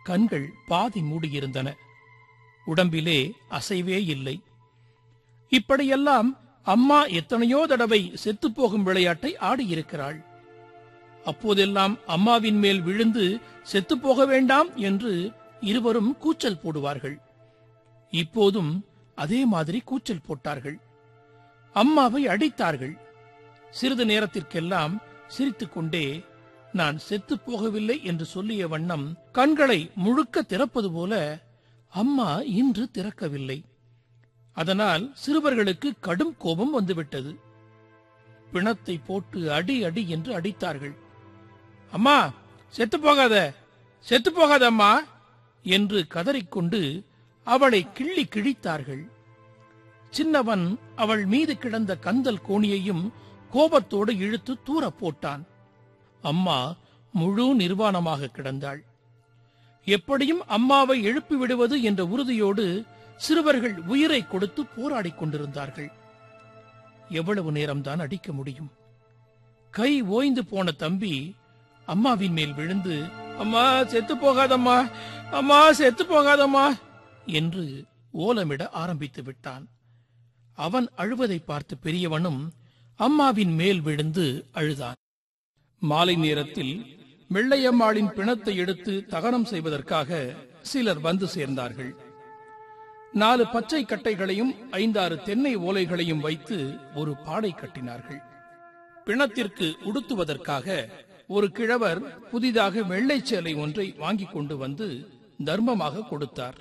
கண்கள் பாதி மூடியிருந்தன உடம்பிலே அசைவே இல்லை இப்படியெல்லாம் அம்மா எத்தனையோ தடவை செத்துப்போகும் விளையாட்டை ஆடியிருக்கிறாள் அப்போதெல்லாம் அம்மாவின் மேல் விழுந்து செத்துப்போக வேண்டாம் என்று இருவரும் கூச்சல் போடுவார்கள் இப்போதும் அதே மாதிரி கூச்சல் போட்டார்கள் அம்மாவை அடித்தார்கள் சிறிது நேரத்திற்கெல்லாம் சிரித்துக்கொண்டே நான் செத்துப் போகவில்லை என்று சொல்லிய வண்ணம் கண்களை முழுக்க திறப்பது போல அம்மா இன்று திறக்கவில்லை அதனால் சிறுவர்களுக்கு கடும் கோபம் வந்துவிட்டது பிணத்தை போட்டு அடி அடி என்று அடித்தார்கள் அம்மா செத்து போகாத செத்து போகாத அம்மா என்று கதறிக்கொண்டு அவளை கிள்ளி கிழித்தார்கள் சின்னவன் அவள் மீது கிடந்த கந்தல் கோணியையும் கோபத்தோடு இழுத்து தூர போட்டான் அம்மா முழு நிர்வாணமாக கிடந்தாள் எப்படியும் அம்மாவை எழுப்பி விடுவது என்ற உறுதியோடு சிறுவர்கள் உயிரை கொடுத்து போராடிக் கொண்டிருந்தார்கள் எவ்வளவு நேரம்தான் அடிக்க முடியும் கை ஓய்ந்து போன தம்பி அம்மாவின் மேல் விழுந்து அம்மா செத்து போகாதம்மா அம்மா செத்து போகாதம்மா என்று ஓலமிட ஆரம்பித்து விட்டான் அவன் அழுவதை பார்த்து பெரியவனும் அம்மாவின் மேல் விழுந்து அழுதான் மாலை நேரத்தில் வெள்ளையம்மாளின் பிணத்தை எடுத்து தகனம் செய்வதற்காக சிலர் வந்து சேர்ந்தார்கள் நாலு பச்சை கட்டைகளையும் ஐந்தாறு தென்னை ஓலைகளையும் வைத்து ஒரு பாடை கட்டினார்கள் பிணத்திற்கு உடுத்துவதற்காக ஒரு கிழவர் புதிதாக வெள்ளை சேலை ஒன்றை வாங்கிக் கொண்டு வந்து தர்மமாக கொடுத்தார்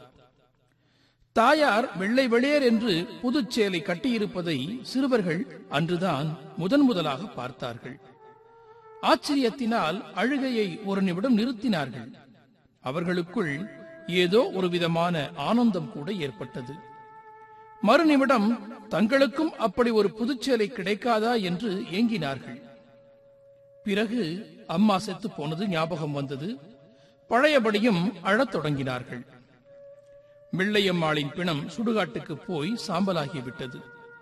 தாயார் வெள்ளை வெளியர் என்று புதுச்சேலை கட்டியிருப்பதை சிறுவர்கள் அன்றுதான் முதன் முதலாக பார்த்தார்கள் ஆச்சரியத்தினால் அழுகையை ஒரு நிமிடம் நிறுத்தினார்கள் அவர்களுக்குள் ஏதோ ஒரு விதமான ஆனந்தம் கூட ஏற்பட்டது மறுநிமிடம் தங்களுக்கும் அப்படி ஒரு புதுச்சேலை கிடைக்காதா என்று ஏங்கினார்கள் பிறகு அம்மா செத்து போனது ஞாபகம் வந்தது பழையபடியும் அழத் தொடங்கினார்கள் வெள்ளையம்மாளின் பிணம் சுடுகாட்டுக்கு போய் சாம்பலாகிவிட்டது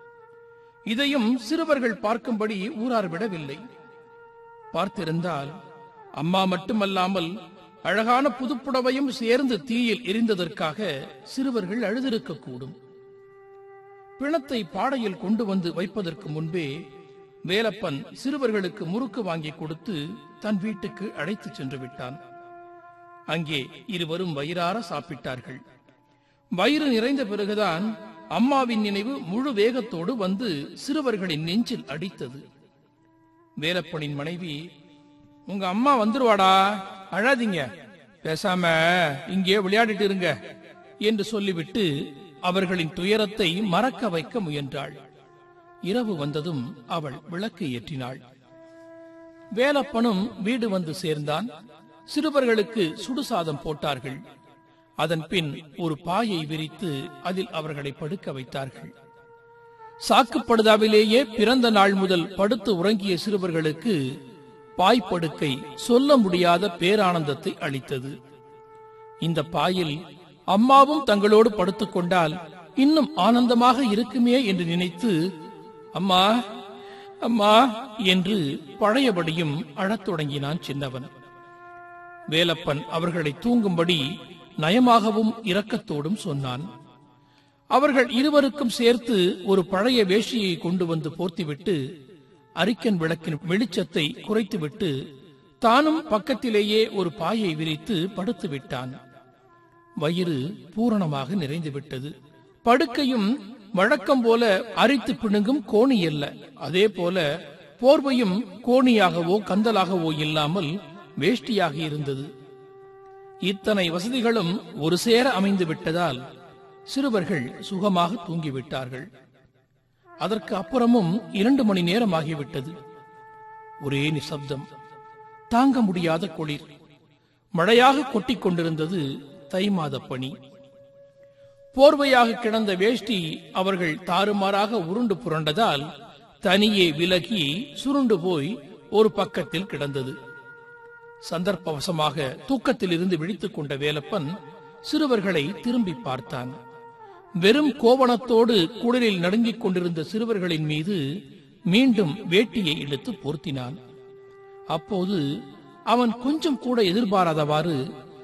இதையும் சிறுவர்கள் பார்க்கும்படி ஊரார் விடவில்லை பார்த்திருந்தால் அம்மா மட்டுமல்லாமல் அழகான புதுப்புடவையும் சேர்ந்து தீயில் எரிந்ததற்காக சிறுவர்கள் அழுதிருக்கக்கூடும் பிணத்தை பாடையில் கொண்டு வந்து வைப்பதற்கு முன்பே வேலப்பன் சிறுவர்களுக்கு முறுக்கு வாங்கி கொடுத்து தன் வீட்டுக்கு அழைத்துச் சென்று விட்டான் அங்கே இருவரும் வயிறார சாப்பிட்டார்கள் வயிறு நிறைந்த பிறகுதான் அம்மாவின் நினைவு முழு வேகத்தோடு வந்து சிறுவர்களின் நெஞ்சில் அடித்தது வேலப்பனின் மனைவி உங்க அம்மா வந்துருவாடா அழாதீங்க பேசாம இங்கே விளையாடிட்டு இருங்க என்று சொல்லிவிட்டு அவர்களின் துயரத்தை மறக்க வைக்க முயன்றாள் இரவு வந்ததும் அவள் விளக்கு ஏற்றினாள் வேலப்பனும் வீடு வந்து சேர்ந்தான் சிறுவர்களுக்கு சுடுசாதம் போட்டார்கள் அதன் பின் ஒரு பாயை விரித்து அதில் அவர்களை படுக்க வைத்தார்கள் சாக்குப்படுதாவிலேயே பிறந்த நாள் முதல் படுத்து உறங்கிய சிறுவர்களுக்கு பாய்ப்படுக்கை சொல்ல முடியாத பேரானந்தத்தை அளித்தது இந்த பாயில் அம்மாவும் தங்களோடு படுத்துக் கொண்டால் இன்னும் ஆனந்தமாக இருக்குமே என்று நினைத்து அம்மா அம்மா என்று பழையபடியும் அழத் தொடங்கினான் சின்னவன் வேலப்பன் அவர்களை தூங்கும்படி நயமாகவும் இரக்கத்தோடும் சொன்னான் அவர்கள் இருவருக்கும் சேர்த்து ஒரு பழைய வேஷ்டியை கொண்டு வந்து போர்த்திவிட்டு அரிக்கன் விளக்கின் வெளிச்சத்தை குறைத்துவிட்டு தானும் பக்கத்திலேயே ஒரு பாயை விரித்து படுத்து விட்டான் வயிறு பூரணமாக நிறைந்துவிட்டது படுக்கையும் வழக்கம் போல அரித்து பிணுங்கும் கோணி அல்ல அதே போல போர்வையும் கோணியாகவோ கந்தலாகவோ இல்லாமல் வேஷ்டியாக இருந்தது இத்தனை வசதிகளும் ஒரு சேர அமைந்து விட்டதால் சிறுவர்கள் சுகமாக தூங்கிவிட்டார்கள் அதற்கு அப்புறமும் இரண்டு மணி நேரம் ஆகிவிட்டது ஒரே நிசப்தம் தாங்க முடியாத குளிர் மழையாக கொட்டிக் கொண்டிருந்தது தை மாத பனி போர்வையாக கிடந்த வேஷ்டி அவர்கள் தாறுமாறாக உருண்டு புரண்டதால் தனியே விலகி சுருண்டு போய் ஒரு பக்கத்தில் கிடந்தது சந்தர்ப்பவசமாக தூக்கத்தில் இருந்து விழித்துக் கொண்ட வேலப்பன் சிறுவர்களை திரும்பி பார்த்தான் வெறும் கோவணத்தோடு குளிரில் நடுங்கிக் கொண்டிருந்த சிறுவர்களின் மீது மீண்டும் வேட்டியை இழுத்து பொருத்தினான் அப்போது அவன் கொஞ்சம் கூட எதிர்பாராதவாறு